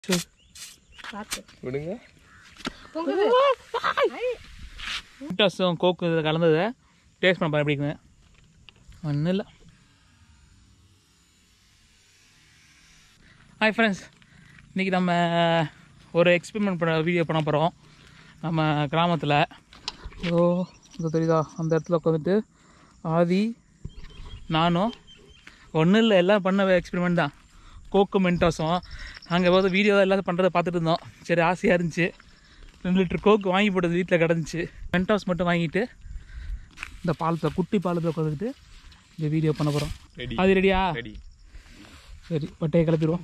பார்த்து விடுங்க பொங்குது மென்டாஸும் கோக்கு இது கலந்ததை டேஸ்ட் பண்ண எப்படி இருக்குங்க ஒன்றும் இல்லை ஹாய் ஃப்ரெண்ட்ஸ் இன்றைக்கி நம்ம ஒரு எக்ஸ்பெரிமெண்ட் பண்ண வீடியோ பண்ண போகிறோம் நம்ம கிராமத்தில் ஓ இது தெரியுதா அந்த இடத்துல உட்காந்துட்டு ஆதி நானும் ஒன்றும் இல்லை எல்லாம் பண்ண எக்ஸ்பெரிமெண்ட் தான் கோக்கு மென்டாஸும் நாங்கள் போது வீடியோ எல்லாத்தையும் பண்ணுறதை பார்த்துட்டு இருந்தோம் சரி ஆசையாக இருந்துச்சு ரெண்டு லிட்டர் கோக்கு வாங்கி போட்டது வீட்டில் கிடந்துச்சு மென்டாஸ் மட்டும் வாங்கிட்டு இந்த பாலத்தில் குட்டி பாலத்தில் உட்காந்துக்கிட்டு இந்த வீடியோ பண்ண போகிறோம் ரெடி அது ரெடியா ரெடி சரி பட்டையை கிளப்பிடுவோம்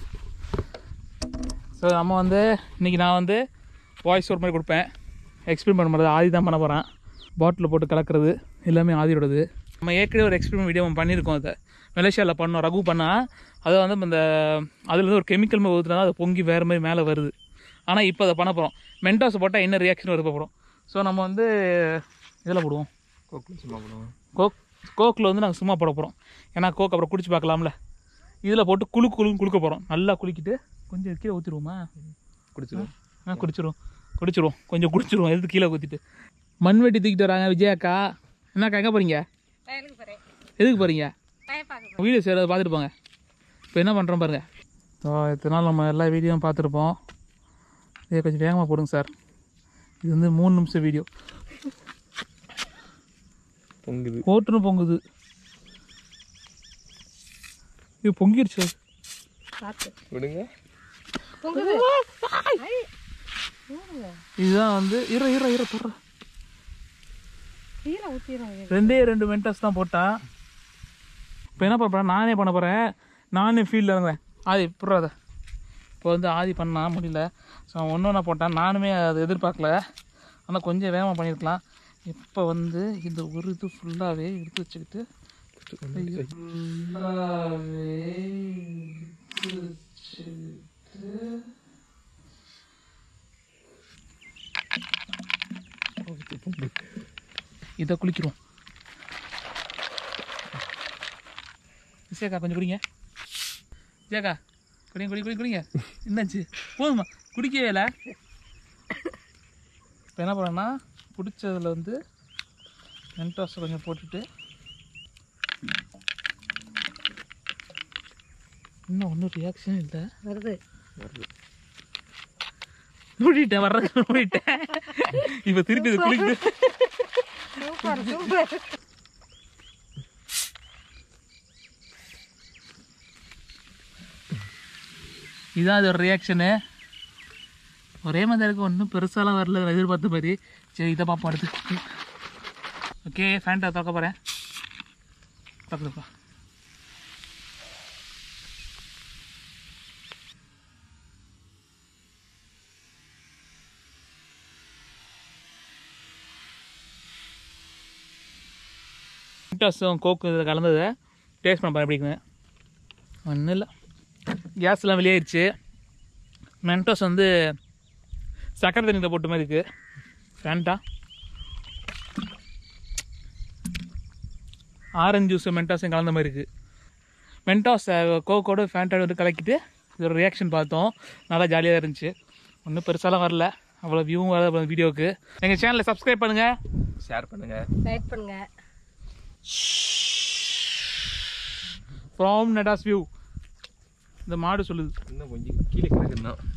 ஸோ நம்ம வந்து இன்றைக்கி நான் வந்து வாய்ஸ் ஒரு மாதிரி கொடுப்பேன் எக்ஸ்பிளைன் பண்ணுறது ஆதி தான் பண்ண போகிறேன் பாட்டிலில் போட்டு கலக்கிறது எல்லாமே ஆதியோடது நம்ம ஏற்கனவே ஒரு எக்ஸ்பெரிமெண்ட் வீடியோ பண்ணியிருக்கோம் அதை மலேசியாவில் பண்ணோம் ரகு பண்ணால் அது வந்து இந்த அதுலேருந்து ஒரு கெமிக்கல் மாதிரி ஊற்றுனா அது பொங்கி வேறு மாதிரி மேலே வருது ஆனால் இப்போ அதை பண்ண போகிறோம் மென்டாஸ் போட்டால் என்ன ரியாக்ஷன் வருது போகிறோம் ஸோ நம்ம வந்து இதில் போடுவோம் கோக்கு சும்மா போடுவோம் கோக் கோக்கில் வந்து நாங்கள் சும்மா போட போகிறோம் ஏன்னா கோக் அப்புறம் குடிச்சு பார்க்கலாம்ல இதில் போட்டு குளு குளுன்னு குளுக்க போகிறோம் நல்லா குளிக்கிட்டு கொஞ்சம் கீழே ஊற்றிடுவோமா குடிச்சிடும் ஆ குடிச்சிருவோம் குடிச்சிருவோம் கொஞ்சம் குடிச்சிருவோம் எதுக்கு கீழே ஊற்றிட்டு மண்வெட்டி தூக்கிட்டு வராங்க விஜயாக்கா என்னக்கா எங்கே போகிறீங்க வயலுக்கு போகிறேன் எதுக்கு போகிறீங்க பையன் பார்க்க வீடியோ செய்கிறத பார்த்துட்டு போங்க இப்போ என்ன பண்ணுறோம் பாருங்க ஸோ இத்தனை நாள் நம்ம எல்லா வீடியோவும் பார்த்துருப்போம் இதை கொஞ்சம் வேகமாக போடுங்க சார் இது வந்து மூணு நிமிஷம் வீடியோ பொங்குது ஓட்டுன்னு பொங்குது இது பொங்கிடுச்சு சார் பார்த்து விடுங்க பொங்குது ஐ. ஊறுங்க. இதுதான் வந்து இரு இரு இரு போடுற கீழே ஊற்றிடும் ரெண்டே ரெண்டு மென்டர்ஸ் தான் போட்டேன் இப்போ என்ன பண்ண போறேன் நானே பண்ண போகிறேன் நானே ஃபீல்டில் இருந்தேன் ஆதி புறாத இப்போ வந்து ஆதி பண்ணா முடியல ஸோ ஒன்று ஒன்றா போட்டேன் நானுமே அதை எதிர்பார்க்கல ஆனால் கொஞ்சம் வேகமாக பண்ணியிருக்கலாம் இப்போ வந்து இந்த ஒரு இது ஃபுல்லாகவே எடுத்து வச்சுக்கிட்டு ஃபுல்லாகவே எடுத்து வச்சுக்கிட்டு இதை குளிக்கிறோம் விசேக்கா கொஞ்சம் குடிங்க விஜயாக்கா குடிங்க குடி குடி குடிங்க என்னாச்சு போதுமா குடிக்கவே இல்லை இப்போ என்ன பண்ணேன்னா பிடிச்சதில் வந்து மென்டாஸ் கொஞ்சம் போட்டுட்டு இன்னும் ஒன்றும் ரியாக்ஷன் இல்லை வருது மூடிட்டேன் வர்றது மூடிட்டேன் இப்போ திருப்பி இது குளிக்குது சூப்பர் சூப்பர் இதான் அதோட ரியாக்ஷனு ஒரே மாதிரி இருக்கு ஒன்றும் பெருசாலாம் வரல நான் எதிர்பார்த்த மாதிரி சரி இதை பார்ப்போம் அடுத்து ஓகே ஃபேண்ட்டை திறக்க போகிறேன் திறக்குதுப்பா மென்டாஸும் கோக்கு இது கலந்ததை டேஸ்ட் பண்ண எப்படி இருக்குங்க ஒன்றும் இல்லை கேஸ்லாம் வெளியாயிருச்சு மென்டோஸ் வந்து சக்கரை தண்ணியில் போட்ட மாதிரி இருக்குது ஃபேண்டா ஆரஞ்சு ஜூஸ் மென்டாஸும் கலந்த மாதிரி இருக்குது மென்டாஸ் கோக்கோட ஃபேண்டாவோட வந்து கலக்கிட்டு இதோட ரியாக்ஷன் பார்த்தோம் நல்லா ஜாலியாக இருந்துச்சு ஒன்றும் பெருசாலாம் வரல அவ்வளோ வியூவும் வர வீடியோவுக்கு எங்கள் சேனலை சப்ஸ்கிரைப் பண்ணுங்கள் ஷேர் பண்ணுங்க லைட் பண்ணுங்க ஃப்ராம் நெடாஸ் வியூ இந்த மாடு சொல்லுது இன்னும் கொஞ்சம் கீழே கிடக்குதுன்னா